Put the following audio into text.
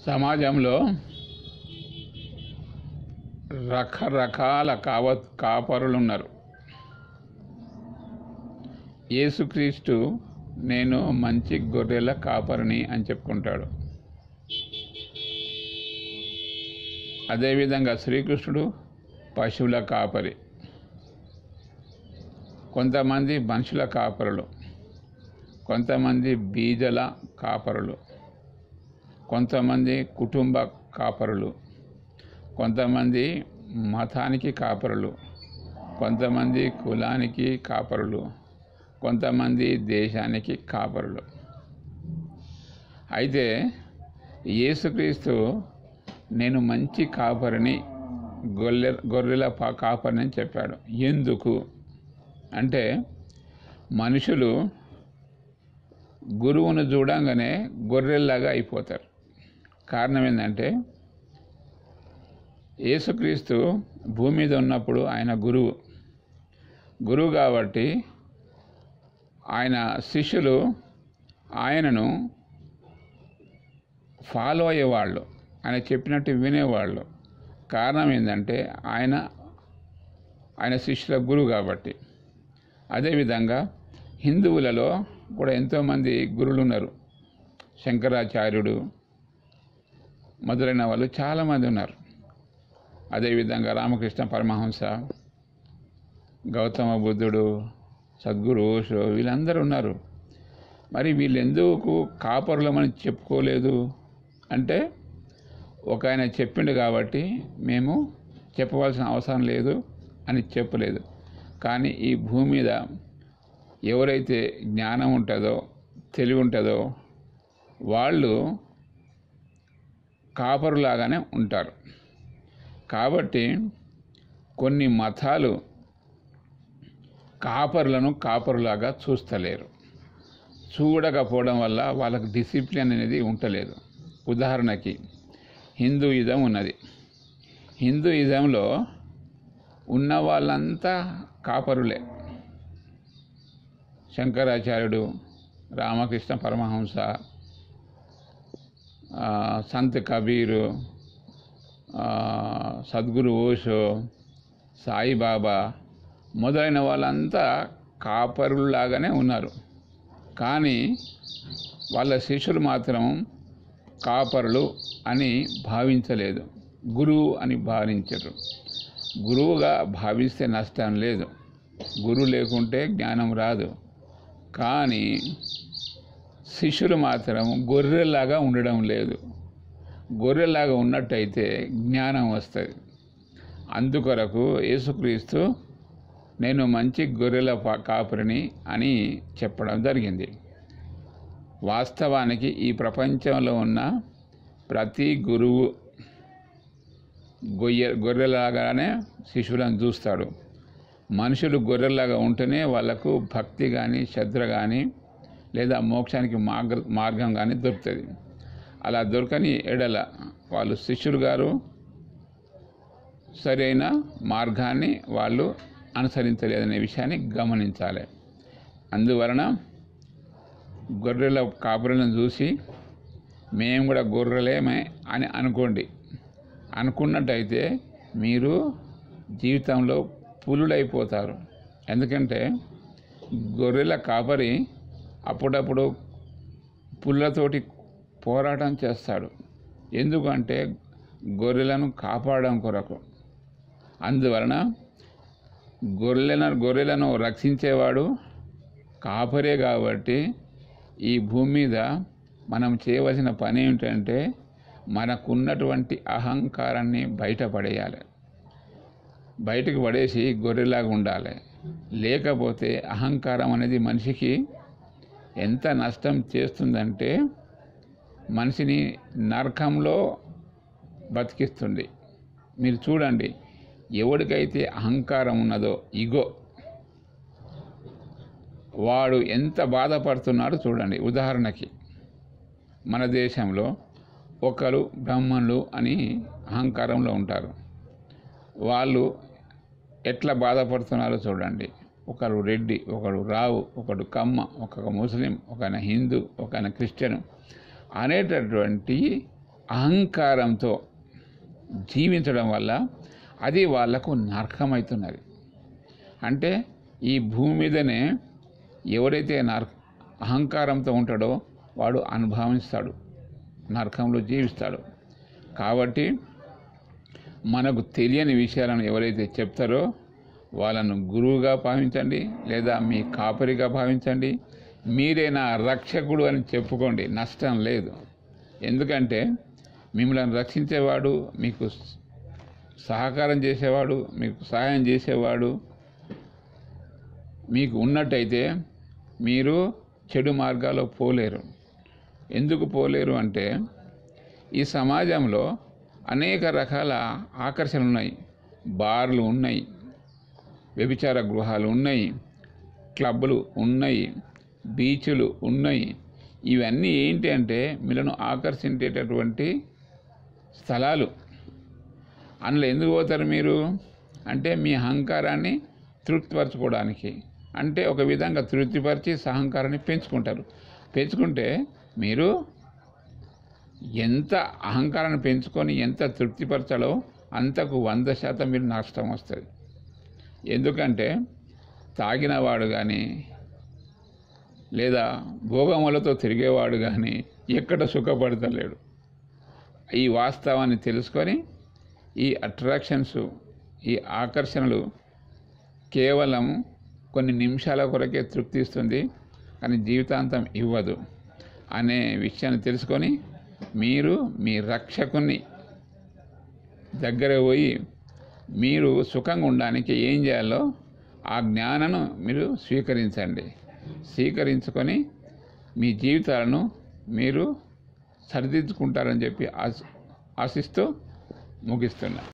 సమాజంలో రకరకాల కావ కాపరులు ఉన్నారు యేసుక్రీస్తు నేను మంచి గొర్రెల కాపరిని అని చెప్పుకుంటాడు అదేవిధంగా శ్రీకృష్ణుడు పశువుల కాపరి కొంతమంది మనుషుల కాపరులు కొంతమంది బీజల కాపరులు కొంతమంది కుటుంబ కాపరులు కొంతమంది మతానికి కాపరులు కొంతమంది కులానికి కాపరులు కొంతమంది దేశానికి కాపరులు అయితే యేసుక్రీస్తు నేను మంచి కాపరిని గొర్రె గొర్రెల పా- కాపరిని అని చెప్పాడు ఎందుకు అంటే మనుషులు గురువును చూడంగానే గొర్రెల్లాగా అయిపోతారు కారణం ఏంటంటే యేసుక్రీస్తు భూమి మీద ఉన్నప్పుడు ఆయన గురువు గురువు కాబట్టి ఆయన శిష్యులు ఆయనను ఫాలో అయ్యేవాళ్ళు ఆయన చెప్పినట్టు వినేవాళ్ళు కారణం ఏంటంటే ఆయన ఆయన శిష్యుల గురువు కాబట్టి అదేవిధంగా హిందువులలో కూడా ఎంతోమంది గురువులు ఉన్నారు శంకరాచార్యుడు మొదలైన వాళ్ళు చాలామంది ఉన్నారు అదేవిధంగా రామకృష్ణ పరమహంస గౌతమ బుద్ధుడు సద్గురు ఓషో వీళ్ళందరూ ఉన్నారు మరి వీళ్ళు ఎందుకు కాపరులమని చెప్పుకోలేదు అంటే ఒక ఆయన చెప్పిండు కాబట్టి మేము చెప్పవలసిన అవసరం లేదు అని చెప్పలేదు కానీ ఈ భూమి మీద ఎవరైతే జ్ఞానం ఉంటుందో తెలివి ఉంటుందో వాళ్ళు కాపరులాగానే ఉంటారు కాబట్టి కొన్ని మతాలు కాపరులను కాపరులాగా చూస్తలేరు చూడకపోవడం వల్ల వాళ్ళకు డిసిప్లిన్ అనేది ఉండలేదు ఉదాహరణకి హిందూయిజం ఉన్నది హిందూయిజంలో ఉన్న వాళ్ళంతా కాపరులే శంకరాచార్యుడు రామకృష్ణ పరమహంస ఆ, సంత్ కబీరు ఆ, సద్గురు ఓషో సాయిబాబా మొదలైన వాళ్ళంతా కాపరులాగానే ఉన్నారు కానీ వాళ్ళ శిష్యులు మాత్రం కాపరులు అని భావించలేదు గురువు అని భావించరు గురువుగా భావిస్తే నష్టం లేదు గురువు లేకుంటే జ్ఞానం రాదు కానీ శిష్యులు మాత్రం గొర్రెలాగా ఉండడం లేదు గొర్రెలాగా ఉన్నట్టయితే జ్ఞానం వస్తుంది అందుకొరకు యేసుక్రీస్తు నేను మంచి గొర్రెల పా- కాపరిని అని చెప్పడం జరిగింది వాస్తవానికి ఈ ప్రపంచంలో ఉన్న ప్రతి గురువు గొయ్య గొర్రెలాగానే శిశువులను చూస్తాడు మనుషులు గొర్రెలాగా ఉంటేనే వాళ్ళకు భక్తి కానీ శ్రద్ధ కానీ లేదా మోక్షానికి మార్గ మార్గం కానీ దొరుకుతుంది అలా దొరకని ఎడల వాళ్ళు శిష్యులు గారు సరైన మార్గాన్ని వాళ్ళు అనుసరించలేదనే విషయాన్ని గమనించాలి అందువలన గొర్రెల కాపురలను చూసి మేము కూడా గొర్రెలేమే అని అనుకోండి అనుకున్నట్టయితే మీరు జీవితంలో పులులైపోతారు ఎందుకంటే గొర్రెల కాపరి అప్పుడప్పుడు పుల్లతోటి పోరాటం చేస్తాడు ఎందుకంటే గొర్రెలను కాపాడడం కొరకు అందువలన గొర్రెలను గొర్రెలను రక్షించేవాడు కాపరే కాబట్టి ఈ భూమి మీద మనం చేయవలసిన పని ఏమిటంటే మనకున్నటువంటి అహంకారాన్ని బయటపడేయాలి బయటకు పడేసి గొర్రెలాగా ఉండాలి లేకపోతే అహంకారం అనేది మనిషికి ఎంత నష్టం చేస్తుందంటే మనిషిని నరకంలో బతికిస్తుంది మీరు చూడండి ఎవడికైతే అహంకారం ఉన్నదో ఇగో వాడు ఎంత బాధపడుతున్నాడో చూడండి ఉదాహరణకి మన దేశంలో ఒకరు బ్రాహ్మణులు అని అహంకారంలో ఉంటారు వాళ్ళు ఎట్లా బాధపడుతున్నారో చూడండి ఒకరు రెడ్డి ఒకడు రావు ఒకడు కమ్మ ఒక ముస్లిం ఒక హిందూ ఒక క్రిస్టియన్ అనేటటువంటి అహంకారంతో జీవించడం వల్ల అది వాళ్లకు నరకమవుతున్నది అంటే ఈ భూమి మీదనే ఎవరైతే నర అహంకారంతో ఉంటాడో వాడు అనుభవిస్తాడు నరకంలో జీవిస్తాడు కాబట్టి మనకు తెలియని విషయాలను ఎవరైతే చెప్తారో వాళ్ళను గురువుగా భావించండి లేదా మీ కాపరిగా భావించండి మీరే నా రక్షకుడు అని చెప్పుకోండి నష్టం లేదు ఎందుకంటే మిమ్మల్ని రక్షించేవాడు మీకు సహకారం చేసేవాడు మీకు సహాయం చేసేవాడు మీకు ఉన్నట్టయితే మీరు చెడు మార్గాల్లో పోలేరు ఎందుకు పోలేరు అంటే ఈ సమాజంలో అనేక రకాల ఆకర్షణలు ఉన్నాయి బార్లు ఉన్నాయి వ్యభిచార గృహాలు ఉన్నాయి క్లబ్బులు ఉన్నాయి బీచ్లు ఉన్నాయి ఇవన్నీ ఏంటి అంటే మీలను ఆకర్షించేటటువంటి స్థలాలు అందులో ఎందుకు పోతారు మీరు అంటే మీ అహంకారాన్ని తృప్తిపరచుకోవడానికి అంటే ఒక విధంగా తృప్తిపరిచి సహంకారాన్ని పెంచుకుంటారు పెంచుకుంటే మీరు ఎంత అహంకారాన్ని పెంచుకొని ఎంత తృప్తిపరచాలో అంతకు వంద శాతం మీరు నష్టం వస్తుంది ఎందుకంటే తాగినవాడు కానీ లేదా భోగములతో తిరిగేవాడు కానీ ఎక్కడ సుఖపడతలేడు ఈ వాస్తవాన్ని తెలుసుకొని ఈ అట్రాక్షన్స్ ఈ ఆకర్షణలు కేవలం కొన్ని నిమిషాల కొరకే తృప్తి ఇస్తుంది కానీ జీవితాంతం ఇవ్వదు అనే విషయాన్ని తెలుసుకొని మీరు మీ రక్షకుని దగ్గర పోయి మీరు సుఖంగా ఉండడానికి ఏం చేయాలో ఆ జ్ఞానను మీరు స్వీకరించండి స్వీకరించుకొని మీ జీవితాలను మీరు సరిదిద్దుకుంటారని చెప్పి ఆశ ఆశిస్తూ ముగిస్తున్నా